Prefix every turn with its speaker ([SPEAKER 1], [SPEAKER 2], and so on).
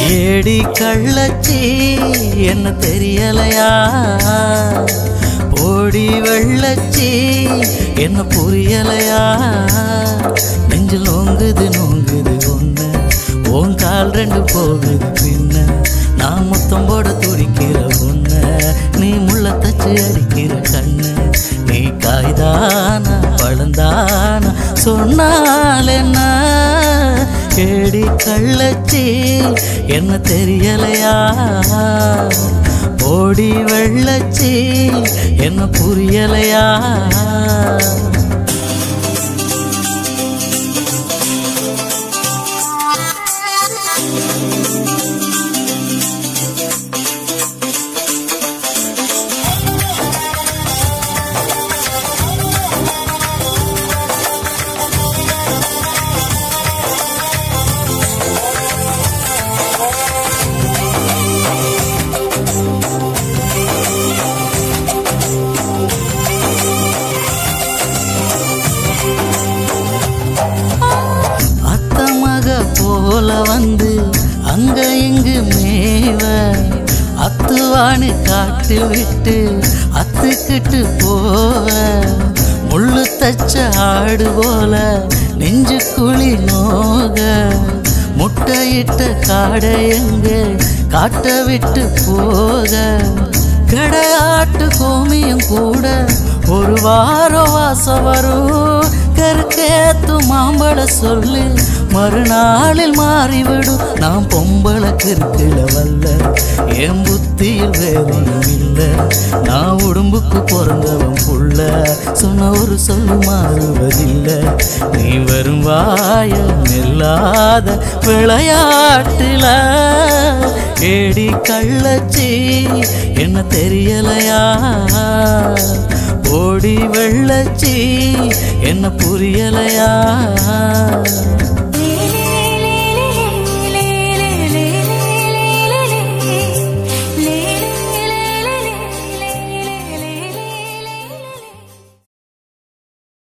[SPEAKER 1] ஏடி கள்ளச்சி என்ன தெரியலையா போடி வெள்ளச்சி என்ன புரியலையா நெஞ்சில் நோங்குது நோங்குது ஒண்ணு உன் கால் ரெண்டு போகுது பின்ன நான் முத்தம் போட துடிக்கிற ஒண்ணு நீ முள்ள தச்சு அடிக்கிற கண்ணு நீ காய்தானா பழந்தானா சொன்னால் என்ன கேடி கள்ளச்சி என்ன தெரியலையா ஓடி வெள்ளச்சி என்ன புரியலையா அத்த மக போல வந்து அங்க இங்கு மேவ அத்துவானு காட்டு விட்டு அத்துக்கிட்டு போவ முள்ளு தச்ச ஆடு போல நெஞ்சு குழி நோக முட்டையிட்ட காடை எங்க காட்ட விட்டு போக கடையாட்டு கோமியும் கூட ஒரு வாரம் வாசம் வரும் கருக்கேத்து மாம்பழ சொல்லு மறுநாளில் மாறிவிடும் நான் பொம்பளை கிருக்கில வல்ல என் புத்தியில் வேறொன்றும் இல்லை நான் உடம்புக்கு பிறந்தவன் புள்ள சொன்ன ஒரு சொல்லு மாறுவதில்லை நீ வரும் வாயம் இல்லாத விளையாட்டுல ஏடி கள்ளச்சி என்ன தெரியலையா ஓடி வெள்ளச்சி என்ன புரியலையா